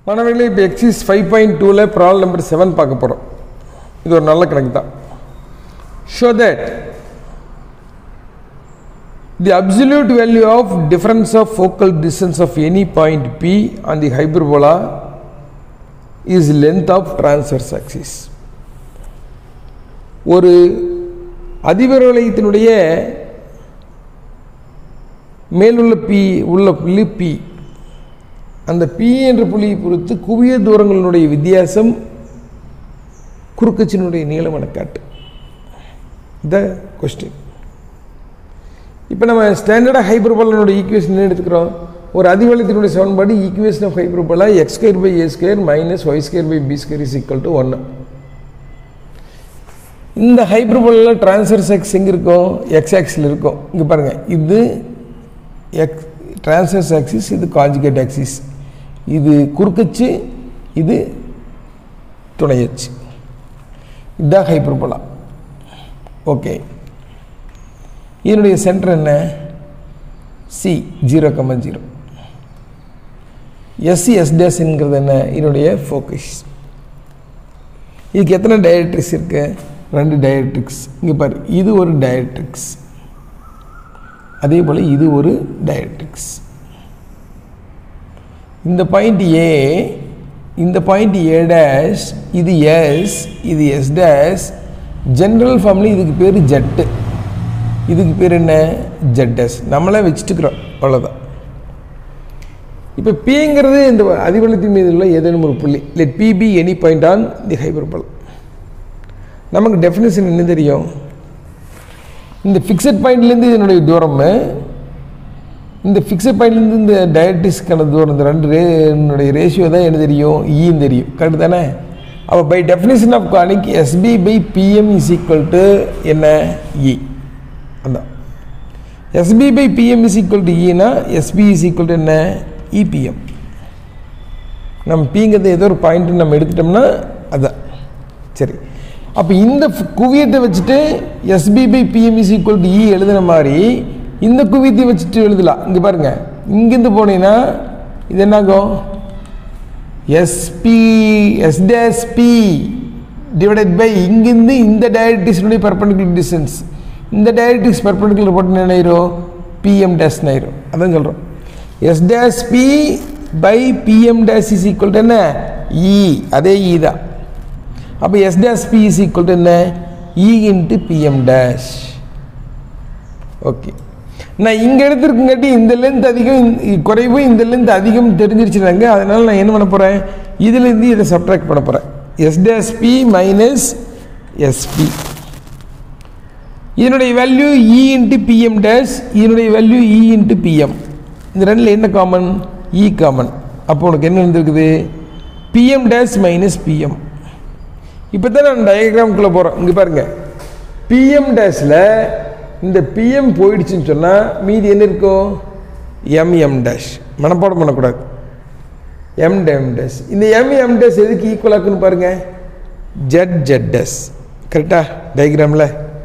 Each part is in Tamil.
மாணவர்களே இப்போ எக்ஸைஸ் ஃபைவ் பாயிண்ட் டூவில் ப்ராப்ளம் நம்பர் செவன் பார்க்க போகிறோம் இது ஒரு நல்ல கணக்கு தான் show that the absolute value of difference of focal distance of any point P on the hyperbola is length of transverse axis ஒரு அதிபர்வலயத்தினுடைய மேலுள்ள பி உள்ள புள்ளி பி அந்த பி என்ற புள்ளியை பொறுத்து குவிய தூரங்களினுடைய வித்தியாசம் குறுக்கச்சினுடைய நீளம் என காட்டு த கொஸ்டின் இப்போ நம்ம ஸ்டாண்டர்டாக ஹைப்பர்போலனுடைய ஈக்குவேஷன் எடுத்துக்கிறோம் ஒரு அதிவலத்தினுடைய சமன்பாடு equation of hyperbola x square by a square minus y square by b square is equal to ஒன்று இந்த ஹைப்பர்போலில் டிரான்ஸ்ஃபர் எக்ஸ் எங்கே இருக்கும் எக்ஸ் ஆக்ஸில் இருக்கும் இங்கே பாருங்கள் இது எக்ஸ் டிரான்ஸ்ஃபர்ஸ் ஆக்சிஸ் இது காஞ்சுகேட் ஆக்சிஸ் இது குறுக்கச்சு இது துணையச்சு இதுதான் ஹைப்பர்போலா ஓகே இதனுடைய சென்டர் என்ன C zero comma zero SC S டேஸ்ங்கிறது என்ன இதனுடைய ஃபோக்கஸ் இதுக்கு எத்தனை டயட்ரிக்ஸ் இருக்கு ரெண்டு டயட்ரிக்ஸ் இங்கே பாரு இது ஒரு டயட்ரிக்ஸ் அதே போல் இது ஒரு டயட்ரிக்ஸ் இந்த பாயிண்ட் ஏ இந்த பாயிண்ட் ஏ டேஷ் இது எஸ் இது எஸ் டேஷ் ஜென்ரல் ஃபார்ம்ல இதுக்கு பேர் ஜெட்டு இதுக்கு பேர் என்ன ஜெட்டஸ் நம்மளே வச்சுட்டுக்கிறோம் அவ்வளோதான் இப்போ பிங்கிறது இந்த அதிபலத்தின் மீது உள்ள ஏதேனும் ஒரு புள்ளி let P be any point on the hyperbola நமக்கு டெஃபினேஷன் என்ன தெரியும் இந்த ஃபிக்ஸட் பாயிண்ட்லேருந்து இதனுடைய தூரம் இந்த ஃபிக்ஸட் பாயிண்ட்லேருந்து இந்த டயட்டிஸ்க்கான தூரம் இந்த ரெண்டு ரே என்னுடைய ரேஷியோ தான் என்ன தெரியும் ஈன்னு தெரியும் கரெக்டு தானே அப்போ by definition of conic SP by PM is equal to என்ன இ அதான் SP by PM is equal to இனா எஸ்பி இஸ் ஈக்குவல் டு என்ன இபிஎம் நம்ம பிங்கிறது ஏதோ ஒரு பாயிண்ட் நம்ம எடுத்துட்டோம்னா அதான் சரி அப்போ இந்த குவியத்தை வச்சுட்டு SP by PM is equal to e எழுதுன மாதிரி இந்த குவியத்தை வச்சுட்டு எழுதலாம் இங்கே பாருங்க இங்கேருந்து போனீங்கன்னா இது என்னாகும் SP S dash P divided by இங்கேருந்து இந்த டயரக்டிக்ஸினுடைய பர்பண்டிகுலர் டிஸ்டன்ஸ் இந்த டயரக்டிக்ஸ் பர்பண்டிகுலர் போட்டு என்ன ஆயிரும் பிஎம் டேஸ் ஆயிரும் அதான் சொல்கிறோம் S dash P by PM dash is equal to என்ன இ அதே இ தான் அப்போ S dash P is equal to என்ன e into PM dash okay நான் இங்கே எடுத்துருக்குங்காட்டி இந்த லென்த் அதிகம் குறைவு இந்த லென்த் அதிகம் தெரிஞ்சிருச்சுனாங்க அதனால் நான் என்ன பண்ண போகிறேன் இதுலேருந்து இதை சப்ட்ராக்ட் பண்ண போகிறேன் S dash P minus SP இதனுடைய value e into PM dash இதனுடைய வேல்யூ இ இன்ட்டு பிஎம் இந்த ரெண்டில் என்ன காமன் இ காமன் அப்போ உனக்கு என்ன இருந்திருக்குது பிஎம் டேஷ் மைனஸ் பிஎம் இப்போ தான் நான் டயக்ராம்குள்ளே போகிறோம் இங்கே பாருங்கள் பிஎம் டேஷில் இந்த பிஎம் போயிடுச்சுன்னு சொன்னால் மீதி என்ன இருக்கும் எம்எம் டேஷ் மனப்பாடம் பண்ணக்கூடாது எம் டேம் டேஷ் இந்த எம்எம் டேஷ் எதுக்கு ஈக்குவலாக்குன்னு பாருங்கள் ஜெட் ஜெட் டேஷ் கரெக்டாக டயக்ராமில்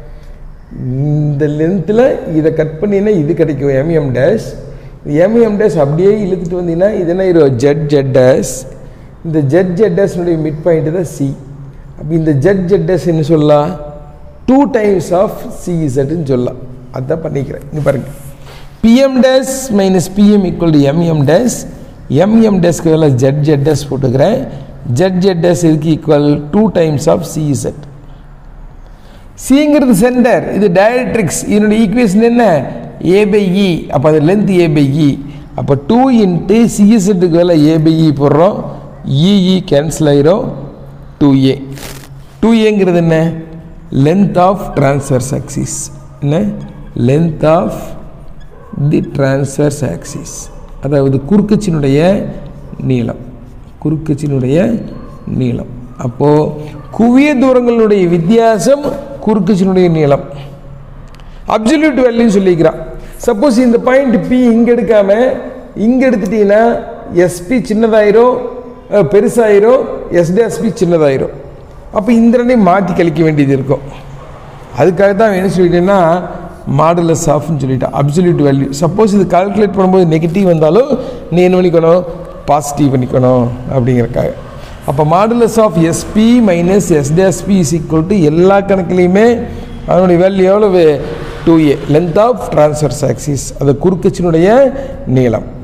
இந்த லென்த்தில் இதை கட் பண்ணினா இது கிடைக்கும் எம்எம் டேஷ் எம்எம் டேஷ் அப்படியே இழுத்துட்டு வந்தீங்கன்னா இது என்ன ஆயிரும் ஜெட் ஜெட் டேஷ் இந்த ஜெட் ஜெட் டேஷ்னுடைய மிட் பாயிண்ட் தான் சி அப்போ இந்த ஜெட் ஜெட் டேஷ் என்ன சொல்லலாம் டூ டைம்ஸ் ஆஃப் சிஇசட்னு சொல்லலாம் அதான் பண்ணிக்கிறேன் இங்கே பாருங்க PM dash minus PM equal to MM dash எம்எம் டேஸ்க்கு வேலை ஜெட் ஜெட் டேஸ் போட்டுக்கிறேன் ஜெட் ஜெட் டேஸ் இதுக்கு equal two times of CZ சிங்கிறது சென்டர் இது டயட்ரிக்ஸ் இதனுடைய ஈக்குவேஷன் என்ன ஏ பை இ அப்போ அது லென்த் ஏ பை இ அப்போ டூ இன்ட்டு சிஎஸ்எட்டுக்கு வேலை ஏ பை இ போடுறோம் இஇ கேன்சல் ஆயிரும் டூ ஏ டூ ஏங்கிறது என்ன லென்த் ஆஃப் டிரான்ஸ்வர்ஸ் ஆக்சிஸ் என்ன length of the transverse axis அதாவது குறுக்கச்சினுடைய நீளம் குறுக்கச்சினுடைய நீளம் அப்போது குவிய தூரங்களுடைய வித்தியாசம் குறுக்கச்சினுடைய நீளம் அப்சல்யூட் வேல்யூ சொல்லிக்கிறான் சப்போஸ் இந்த பாயிண்ட் பி இங்கே எடுக்காம இங்கே எடுத்துட்டீங்கன்னா எஸ்பி சின்னதாயிரும் பெருசாயிரும் எஸ்டிஎஸ்பி சின்னதாயிரும் அப்போ இந்த ரெண்டையும் மாற்றி கழிக்க வேண்டியது இருக்கும் அதுக்காக தான் என்ன சொல்லிட்டேன்னா மாடுலஸ் ஆஃப்னு சொல்லிட்டேன் அப்சல்யூட் வேல்யூ சப்போஸ் இது கால்குலேட் பண்ணும்போது நெகட்டிவ் வந்தாலும் நீ என்ன பண்ணிக்கணும் பாசிட்டிவ் பண்ணிக்கணும் அப்படிங்கிறக்காக அப்போ modulus of SP minus S dash P is equal to எல்லா கணக்குலையுமே அதனுடைய வேல்யூ எவ்வளவு two a length of transverse axis அது குறுக்கச்சினுடைய நீளம்